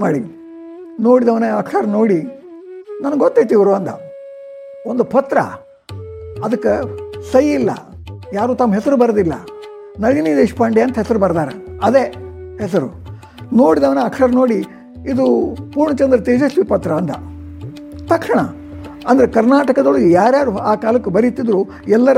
ಮಾಡಿ ನೋಡಿದವನೇ ಅಕ್ಷರ ನೋಡಿ ನನಗೆ ಗೊತ್ತೈತಿ ಇವರು ಅಂದ ಒಂದು ಪತ್ರ ಅದಕ್ಕೆ ಸಹಿ ಇಲ್ಲ ಯಾರು ತಮ್ಮ ಹೆಸರು ಬರೆದಿಲ್ಲ ನಳಿನಿ ದೇಶಪಾಂಡೆ ಅಂತ ಹೆಸರು ಬರೆದಾರ ಅದೇ ಹೆಸರು ನೋಡಿದವನ ಅಕ್ಷರ ನೋಡಿ ಇದು ಪೂರ್ಣಚಂದ್ರ ತೇಜಸ್ವಿ ಪತ್ರ ಅಂದ ತಕ್ಷಣ ಅಂದರೆ ಕರ್ನಾಟಕದೊಳಗೆ ಯಾರ್ಯಾರು ಆ ಕಾಲಕ್ಕೆ ಬರೀತಿದ್ರು ಎಲ್ಲರ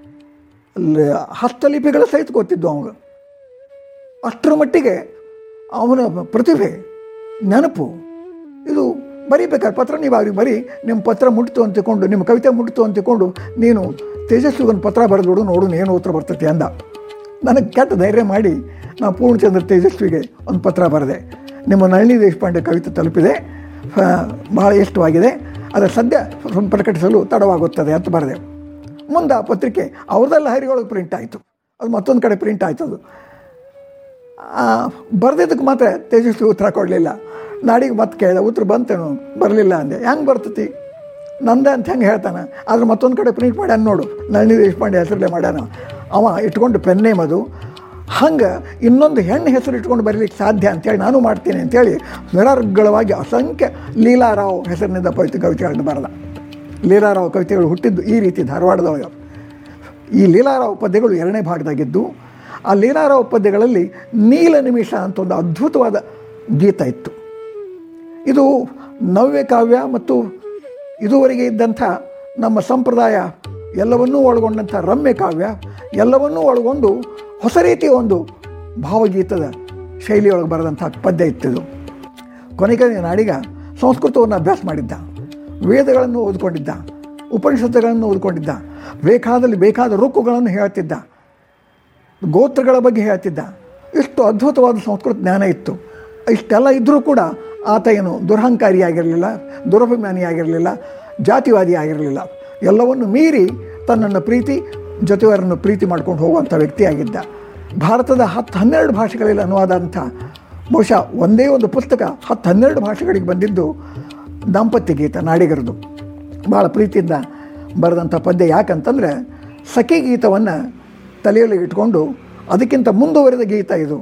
ಲ- ಹಸ್ತಲಿಪಿಗಳ ಸಹಿತ ಗೊತ್ತಿದ್ದು ಅವಾಗ ಅಷ್ಟರ ಮಟ್ಟಿಗೆ ಅವನ ಪ್ರತಿಭೆ ನೆನಪು ಇದು ಬರೀಬೇಕಾದ್ರೆ ಪತ್ರ ನೀವು ಅವ್ರಿಗೆ ಬರೀ ನಿಮ್ಮ ಪತ್ರ ಮುಟ್ತು ಅಂತ ತಿಳ್ಕೊಂಡು ನಿಮ್ಮ ಕವಿತೆ ಮುಟ್ತು ಅಂತ ತಿಳ್ಕೊಂಡು ನೀನು ತೇಜಸ್ವಿ ಒಂದು ಪತ್ರ ಬರೆದ್ಬಿಡು ನೋಡು ಏನು ಉತ್ತರ ಬರ್ತೈತಿ ಅಂದ ನನಗೆ ಕೆಟ್ಟ ಧೈರ್ಯ ಮಾಡಿ ನಾನು ಪೂರ್ಣಚಂದ್ರ ತೇಜಸ್ವಿಗೆ ಒಂದು ಪತ್ರ ಬರೆದೆ ನಿಮ್ಮ ನಳಿನಿ ದೇಶಪಾಂಡೆ ಕವಿತೆ ತಲುಪಿದೆ ಆ, ಬಹಳ ಇಷ್ಟವಾಗಿದೆ ಅದರ ಸದ್ಯ ಪ್ರಕಟಿಸಲು ತಡವಾಗುತ್ತದೆ ಅಂತ ಬರೆದೆ ಮುಂದೆ ಆ ಪತ್ರಿಕೆ ಅವ್ರದ್ದೆಲ್ಲ ಹರಿಗೊಳಗೆ ಪ್ರಿಂಟ್ ಆಯಿತು ಅದು ಮತ್ತೊಂದು ಕಡೆ ಪ್ರಿಂಟ್ ಆಯ್ತು ಅದು ಬರೆದಿದ್ದಕ್ಕೆ ಮಾತ್ರ ತೇಜಸ್ವಿ ಉತ್ತರ ಕೊಡಲಿಲ್ಲ ನಾಡಿಗೆ ಮತ್ತೆ ಕೇಳಿದೆ ಉತ್ತರ ಬಂತೇನು ಬರಲಿಲ್ಲ ಅಂದೆ ಹೆಂಗೆ ಬರ್ತತಿ ನಂದೆ ಅಂತ ಹೆಂಗೆ ಹೇಳ್ತಾನೆ ಆದ್ರೆ ಮತ್ತೊಂದು ಕಡೆ ಪ್ರಿಂಟ್ ಮಾಡ್ಯಾನ ನೋಡು ನಳಿನಿ ದೇಶಪಾಂಡೆ ಹೆಸರಲ್ಲೇ ಮಾಡ್ಯಾನ ಅವ ಇಟ್ಕೊಂಡು ಪೆನ್ನೇಮ್ ಅದು ಹಂಗೆ ಇನ್ನೊಂದು ಹೆಣ್ಣು ಹೆಸರು ಇಟ್ಕೊಂಡು ಬರಲಿಕ್ಕೆ ಸಾಧ್ಯ ಅಂತೇಳಿ ನಾನು ಮಾಡ್ತೀನಿ ಅಂತೇಳಿ ನಿರರ್ಗಳವಾಗಿ ಅಸಂಖ್ಯ ಲೀಲಾರಾವ್ ಹೆಸರಿನಿಂದ ಪವಿತ್ರ ಕವಿತೆಗಳನ್ನು ಬರೆದ ಲೀಲಾರಾವ್ ಕವಿತೆಗಳು ಹುಟ್ಟಿದ್ದು ಈ ರೀತಿ ಧಾರವಾಡದೊಳಗೆ ಈ ಲೀಲಾರಾವ್ ಪದ್ಯಗಳು ಎರಡನೇ ಭಾಗದಾಗಿದ್ದು ಆ ಲೀಲಾರಾವ್ ಪದ್ಯಗಳಲ್ಲಿ ನೀಲ ನಿಮಿಷ ಅಂತ ಒಂದು ಅದ್ಭುತವಾದ ಗೀತ ಇತ್ತು ಇದು ನವ್ಯ ಕಾವ್ಯ ಮತ್ತು ಇದುವರೆಗೆ ಇದ್ದಂಥ ನಮ್ಮ ಸಂಪ್ರದಾಯ ಎಲ್ಲವನ್ನೂ ಒಳಗೊಂಡಂಥ ರಮ್ಯ ಕಾವ್ಯ ಎಲ್ಲವನ್ನೂ ಒಳಗೊಂಡು ಹೊಸ ರೀತಿಯ ಒಂದು ಭಾವಗೀತದ ಶೈಲಿಯೊಳಗೆ ಬರೆದಂಥ ಪದ್ಯ ಇತ್ತಿದು ಕೊನೆಗೆ ನಾಡಿಗ ಸಂಸ್ಕೃತವನ್ನು ಅಭ್ಯಾಸ ಮಾಡಿದ್ದ ವೇದಗಳನ್ನು ಓದ್ಕೊಂಡಿದ್ದ ಉಪನಿಷತ್ತುಗಳನ್ನು ಓದ್ಕೊಂಡಿದ್ದ ಬೇಕಾದಲ್ಲಿ ಬೇಕಾದ ರುಕ್ಕುಗಳನ್ನು ಹೇಳ್ತಿದ್ದ ಗೋತ್ರಗಳ ಬಗ್ಗೆ ಹೇಳ್ತಿದ್ದ ಇಷ್ಟು ಅದ್ಭುತವಾದ ಸಂಸ್ಕೃತ ಜ್ಞಾನ ಇತ್ತು ಇಷ್ಟೆಲ್ಲ ಇದ್ದರೂ ಕೂಡ ಆತ ಏನು ದುರಹಂಕಾರಿಯಾಗಿರಲಿಲ್ಲ ದುರಭಿಮಾನಿಯಾಗಿರಲಿಲ್ಲ ಜಾತಿವಾದಿ ಆಗಿರಲಿಲ್ಲ ಎಲ್ಲವನ್ನು ಮೀರಿ ತನ್ನನ್ನು ಪ್ರೀತಿ ಜೊತೆಯವರನ್ನು ಪ್ರೀತಿ ಮಾಡ್ಕೊಂಡು ಹೋಗುವಂಥ ವ್ಯಕ್ತಿಯಾಗಿದ್ದ ಭಾರತದ ಹತ್ತು ಹನ್ನೆರಡು ಭಾಷೆಗಳಲ್ಲಿ ಅನುವಾದ ಅಂತ ಬಹುಶಃ ಒಂದೇ ಒಂದು ಪುಸ್ತಕ ಹತ್ತು ಹನ್ನೆರಡು ಭಾಷೆಗಳಿಗೆ ಬಂದಿದ್ದು ದಾಂಪತ್ಯ ಗೀತ ನಾಡಿಗರದು ಭಾಳ ಪ್ರೀತಿಯಿಂದ ಬರೆದಂಥ ಪದ್ಯ ಯಾಕಂತಂದರೆ ಸಖಿ ಗೀತವನ್ನು ತಲೆಯಲ್ಲಿ ಇಟ್ಕೊಂಡು ಅದಕ್ಕಿಂತ ಮುಂದುವರೆದ ಗೀತ ಇದು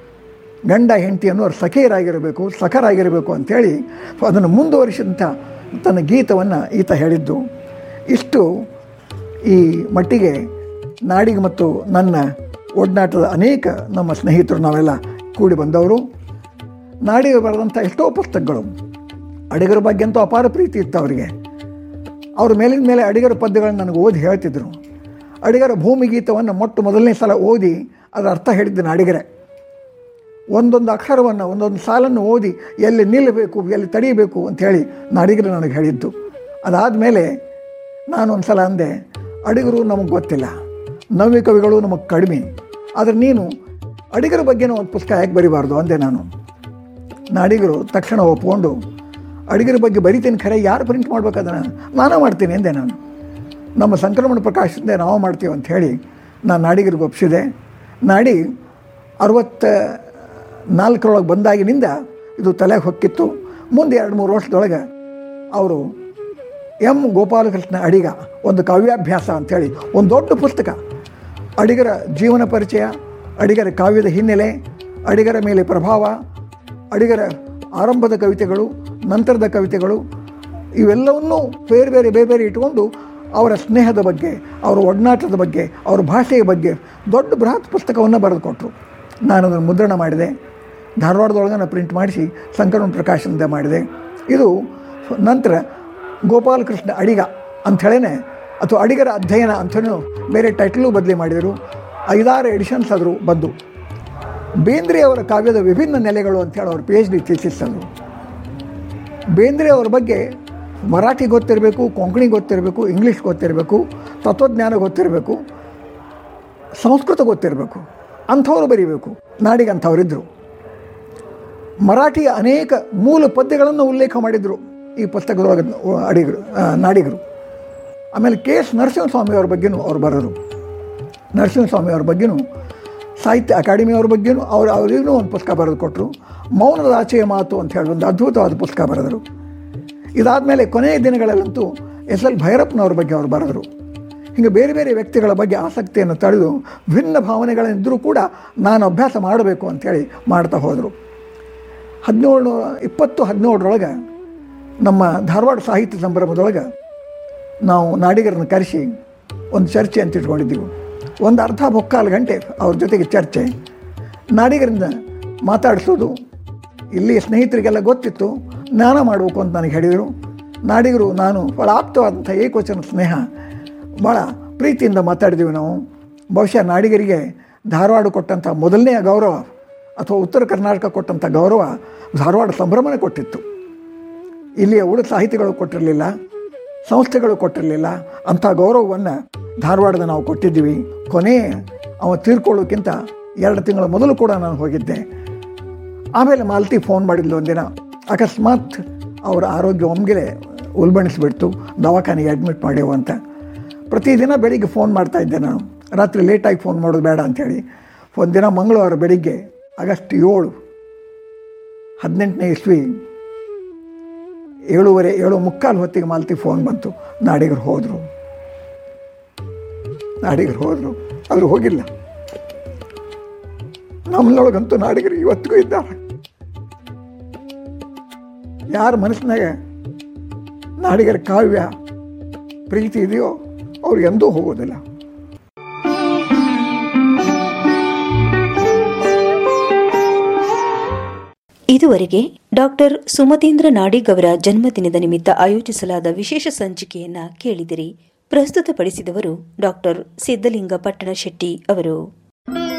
ಗಂಡ ಹೆಂಡತಿಯನ್ನು ಅವ್ರು ಸಖಿಯರಾಗಿರಬೇಕು ಸಖರಾಗಿರಬೇಕು ಅಂಥೇಳಿ ಅದನ್ನು ಮುಂದುವರಿಸಿದಂಥ ತನ್ನ ಗೀತವನ್ನು ಈತ ಹೇಳಿದ್ದು ಇಷ್ಟು ಈ ಮಟ್ಟಿಗೆ ನಾಡಿಗೆ ಮತ್ತು ನನ್ನ ಒಡನಾಟದ ಅನೇಕ ನಮ್ಮ ಸ್ನೇಹಿತರು ನಾವೆಲ್ಲ ಕೂಡಿ ಬಂದವರು ನಾಡಿಗೆ ಬರೆದಂಥ ಎಷ್ಟೋ ಪುಸ್ತಕಗಳು ಅಡಿಗರ ಬಗ್ಗೆ ಅಂತೂ ಅಪಾರ ಪ್ರೀತಿ ಇತ್ತು ಅವರಿಗೆ ಅವ್ರ ಮೇಲಿನ ಮೇಲೆ ಅಡಿಗರ ಪದ್ಯಗಳನ್ನು ನನಗೆ ಓದಿ ಹೇಳ್ತಿದ್ರು ಅಡಿಗರ ಭೂಮಿ ಗೀತವನ್ನು ಮೊಟ್ಟ ಮೊದಲನೇ ಸಲ ಓದಿ ಅದರ ಅರ್ಥ ಹೇಳಿದ್ದು ಅಡಿಗರೇ ಒಂದೊಂದು ಅಕ್ಷರವನ್ನು ಒಂದೊಂದು ಸಾಲನ್ನು ಓದಿ ಎಲ್ಲಿ ನಿಲ್ಲಬೇಕು ಎಲ್ಲಿ ತಡೀಬೇಕು ಅಂಥೇಳಿ ಅಡಿಗರು ನನಗೆ ಹೇಳಿದ್ದು ಅದಾದಮೇಲೆ ನಾನು ಒಂದು ಸಲ ಅಂದೆ ಅಡಿಗರು ನಮಗೆ ಗೊತ್ತಿಲ್ಲ ನವ್ಯ ಕವಿಗಳು ನಮಗೆ ಕಡಿಮೆ ಆದರೆ ನೀನು ಅಡಿಗರ ಬಗ್ಗೆನೂ ಒಂದು ಪುಸ್ತಕ ಯಾಕೆ ಬರಿಬಾರ್ದು ಅಂದೆ ನಾನು ನಾಡಿಗರು ತಕ್ಷಣ ಒಪ್ಕೊಂಡು ಅಡಿಗರ ಬಗ್ಗೆ ಬರಿತೀನಿ ಖರೆ ಯಾರು ಪ್ರಿಂಟ್ ಮಾಡ್ಬೇಕಾದನ್ನ ನಾನೇ ಮಾಡ್ತೀನಿ ಎಂದೆ ನಾನು ನಮ್ಮ ಸಂಕ್ರಮಣ ಪ್ರಕಾಶದಿಂದ ನಾವು ಮಾಡ್ತೀವಿ ಅಂತ ಹೇಳಿ ನಾನು ನಾಡಿಗರಿಗೆ ಒಪ್ಪಿಸಿದೆ ನಾಡಿ ಅರವತ್ತ ನಾಲ್ಕರೊಳಗೆ ಬಂದಾಗಿನಿಂದ ಇದು ತಲೆಗೆ ಹೊಕ್ಕಿತ್ತು ಮುಂದೆ ಎರಡು ಮೂರು ವರ್ಷದೊಳಗೆ ಅವರು ಎಂ ಗೋಪಾಲಕೃಷ್ಣ ಅಡಿಗ ಒಂದು ಕಾವ್ಯಾಭ್ಯಾಸ ಅಂಥೇಳಿ ಒಂದು ದೊಡ್ಡ ಪುಸ್ತಕ ಅಡಿಗರ ಜೀವನ ಪರಿಚಯ ಅಡಿಗರ ಕಾವ್ಯದ ಹಿನ್ನೆಲೆ ಅಡಿಗರ ಮೇಲೆ ಪ್ರಭಾವ ಅಡಿಗರ ಆರಂಭದ ಕವಿತೆಗಳು ನಂತರದ ಕವಿತೆಗಳು ಇವೆಲ್ಲವನ್ನೂ ಬೇರೆ ಬೇರೆ ಬೇರೆ ಬೇರೆ ಇಟ್ಕೊಂಡು ಅವರ ಸ್ನೇಹದ ಬಗ್ಗೆ ಅವರ ಒಡನಾಟದ ಬಗ್ಗೆ ಅವರ ಭಾಷೆಯ ಬಗ್ಗೆ ದೊಡ್ಡ ಬೃಹತ್ ಪುಸ್ತಕವನ್ನು ಬರೆದು ಕೊಟ್ಟರು ನಾನು ಅದನ್ನು ಮುದ್ರಣ ಮಾಡಿದೆ ಧಾರವಾಡದೊಳಗೆ ನಾನು ಪ್ರಿಂಟ್ ಮಾಡಿಸಿ ಸಂಕರಣ ಪ್ರಕಾಶನದ ಮಾಡಿದೆ ಇದು ನಂತರ ಗೋಪಾಲಕೃಷ್ಣ ಅಡಿಗ ಅಂಥೇಳೇ ಅಥವಾ ಅಡಿಗರ ಅಧ್ಯಯನ ಅಂಥೇಳಿ ಬೇರೆ ಟೈಟಲು ಬದಲಿ ಮಾಡಿದರು ಐದಾರು ಎಡಿಷನ್ಸ್ ಆದರೂ ಬಂದು ಬೇಂದ್ರೆ ಅವರ ಕಾವ್ಯದ ವಿಭಿನ್ನ ನೆಲೆಗಳು ಅಂತೇಳಿ ಅವ್ರ ಪಿ ಎಚ್ ಡಿ ಥೀಸಿಸ್ ಅದು ಬೇಂದ್ರೆ ಅವ್ರ ಬಗ್ಗೆ ಮರಾಠಿ ಗೊತ್ತಿರಬೇಕು ಕೊಂಕಣಿ ಗೊತ್ತಿರಬೇಕು ಇಂಗ್ಲೀಷ್ ಗೊತ್ತಿರಬೇಕು ತತ್ವಜ್ಞಾನ ಗೊತ್ತಿರಬೇಕು ಸಂಸ್ಕೃತ ಗೊತ್ತಿರಬೇಕು ಅಂಥವ್ರು ಬರೀಬೇಕು ನಾಡಿಗೆ ಅಂಥವರಿದ್ದರು ಮರಾಠಿಯ ಅನೇಕ ಮೂಲ ಪದ್ಯಗಳನ್ನು ಉಲ್ಲೇಖ ಮಾಡಿದರು ಈ ಪುಸ್ತಕದೊಳಗೆ ಅಡಿಗರು ಆ, ನಾಡಿಗರು ಆಮೇಲೆ ಕೆ ಎಸ್ ನರಸಿಂಹಸ್ವಾಮಿಯವ್ರ ಬಗ್ಗೆನೂ ಅವ್ರು ಬರೋರು ನರಸಿಂಹಸ್ವಾಮಿಯವ್ರ ಬಗ್ಗೆನೂ ಸಾಹಿತ್ಯ ಅಕಾಡೆಮಿಯವ್ರ ಬಗ್ಗೆನೂ ಅವ್ರು ಅವರಿಗೂ ಒಂದು ಪುಸ್ತಕ ಬರೆದು ಕೊಟ್ಟರು ಮೌನದ ಆಚೆಯ ಮಾತು ಅಂತ ಹೇಳಿ ಒಂದು ಅದ್ಭುತವಾದ ಪುಸ್ತಕ ಬರೆದರು ಇದಾದಮೇಲೆ ಕೊನೆಯ ದಿನಗಳಲ್ಲಂತೂ ಎಸ್ ಎಲ್ ಭೈರಪ್ಪನವ್ರ ಬಗ್ಗೆ ಅವರು ಬರೆದರು ಹೀಗೆ ಬೇರೆ ಬೇರೆ ವ್ಯಕ್ತಿಗಳ ಬಗ್ಗೆ ಆಸಕ್ತಿಯನ್ನು ತಳೆದು ಭಿನ್ನ ಭಾವನೆಗಳಿದ್ದರೂ ಕೂಡ ನಾನು ಅಭ್ಯಾಸ ಮಾಡಬೇಕು ಅಂಥೇಳಿ ಮಾಡ್ತಾ ಹೋದರು ಹದಿನೇಳು ಇಪ್ಪತ್ತು ಹದಿನೇಳರೊಳಗೆ ನಮ್ಮ ಧಾರವಾಡ ಸಾಹಿತ್ಯ ಸಂಭ್ರಮದೊಳಗೆ ನಾವು ನಾಡಿಗರನ್ನು ಕರೆಸಿ ಒಂದು ಚರ್ಚೆ ಅಂತ ಇಟ್ಕೊಂಡಿದ್ದೀವಿ ಒಂದು ಅರ್ಧ ಮುಕ್ಕಾಲು ಗಂಟೆ ಅವ್ರ ಜೊತೆಗೆ ಚರ್ಚೆ ನಾಡಿಗರಿಂದ ಮಾತಾಡಿಸೋದು ಇಲ್ಲಿ ಸ್ನೇಹಿತರಿಗೆಲ್ಲ ಗೊತ್ತಿತ್ತು ಜ್ಞಾನ ಮಾಡಬೇಕು ಅಂತ ನನಗೆ ಹೇಳಿದರು ನಾಡಿಗರು ನಾನು ಭಾಳ ಆಪ್ತವಾದಂಥ ಏಕವಚನ ಸ್ನೇಹ ಭಾಳ ಪ್ರೀತಿಯಿಂದ ಮಾತಾಡಿದ್ದೀವಿ ನಾವು ಬಹುಶಃ ನಾಡಿಗರಿಗೆ ಧಾರವಾಡ ಕೊಟ್ಟಂಥ ಮೊದಲನೆಯ ಗೌರವ ಅಥವಾ ಉತ್ತರ ಕರ್ನಾಟಕ ಕೊಟ್ಟಂಥ ಗೌರವ ಧಾರವಾಡ ಸಂಭ್ರಮನೇ ಕೊಟ್ಟಿತ್ತು ಇಲ್ಲಿಯ ಉಳಿದ ಸಾಹಿತಿಗಳು ಕೊಟ್ಟಿರಲಿಲ್ಲ ಸಂಸ್ಥೆಗಳು ಕೊಟ್ಟಿರಲಿಲ್ಲ ಅಂಥ ಗೌರವವನ್ನು ಧಾರವಾಡದ ನಾವು ಕೊಟ್ಟಿದ್ದೀವಿ ಕೊನೆ ಅವ ತೀರ್ಕೊಳ್ಳೋಕ್ಕಿಂತ ಎರಡು ತಿಂಗಳ ಮೊದಲು ಕೂಡ ನಾನು ಹೋಗಿದ್ದೆ ಆಮೇಲೆ ಮಾಲತಿ ಫೋನ್ ಮಾಡಿದ್ಲು ಒಂದಿನ ಅಕಸ್ಮಾತ್ ಅವರ ಆರೋಗ್ಯ ಒಮ್ಮೆಲೆ ಉಲ್ಬಣಿಸ್ಬಿಡ್ತು ದವಾಖಾನೆಗೆ ಅಡ್ಮಿಟ್ ಮಾಡ್ಯವು ಅಂತ ಪ್ರತಿದಿನ ಬೆಳಿಗ್ಗೆ ಫೋನ್ ಮಾಡ್ತಾ ಇದ್ದೆ ನಾನು ರಾತ್ರಿ ಲೇಟಾಗಿ ಫೋನ್ ಮಾಡೋದು ಬೇಡ ಅಂಥೇಳಿ ಒಂದಿನ ಮಂಗಳವಾರ ಬೆಳಿಗ್ಗೆ ಆಗಸ್ಟ್ ಏಳು ಹದಿನೆಂಟನೇ ಇಸ್ವಿ ಏಳುವರೆ ಏಳು ಮುಕ್ಕಾಲು ಹೊತ್ತಿಗೆ ಮಾಲ್ತಿ ಫೋನ್ ಬಂತು ನಾಡಿಗರು ಹೋದರು ನಾಡಿಗರು ಹೋದರು ಅವರು ಹೋಗಿಲ್ಲ ನಮ್ಮನೊಳಗಂತೂ ನಾಡಿಗರು ಇವತ್ತಿಗೂ ಇದ್ದಾರೆ ಯಾರ ಮನಸ್ಸಿನಾಗ ನಾಡಿಗರ ಕಾವ್ಯ ಪ್ರೀತಿ ಇದೆಯೋ ಅವ್ರು ಎಂದೂ ಹೋಗೋದಿಲ್ಲ ಇದುವರೆಗೆ ಡಾಕ್ಟರ್ ಸುಮತೇಂದ್ರ ನಾಡಿಗ್ ಅವರ ಜನ್ಮದಿನದ ನಿಮಿತ್ತ ಆಯೋಜಿಸಲಾದ ವಿಶೇಷ ಸಂಚಿಕೆಯನ್ನ ಕೇಳಿದಿರಿ ಪ್ರಸ್ತುತಪಡಿಸಿದವರು ಡಾಕ್ಟರ್ ಸಿದ್ದಲಿಂಗ ಪಟ್ಟಣ ಶೆಟ್ಟಿ ಅವರು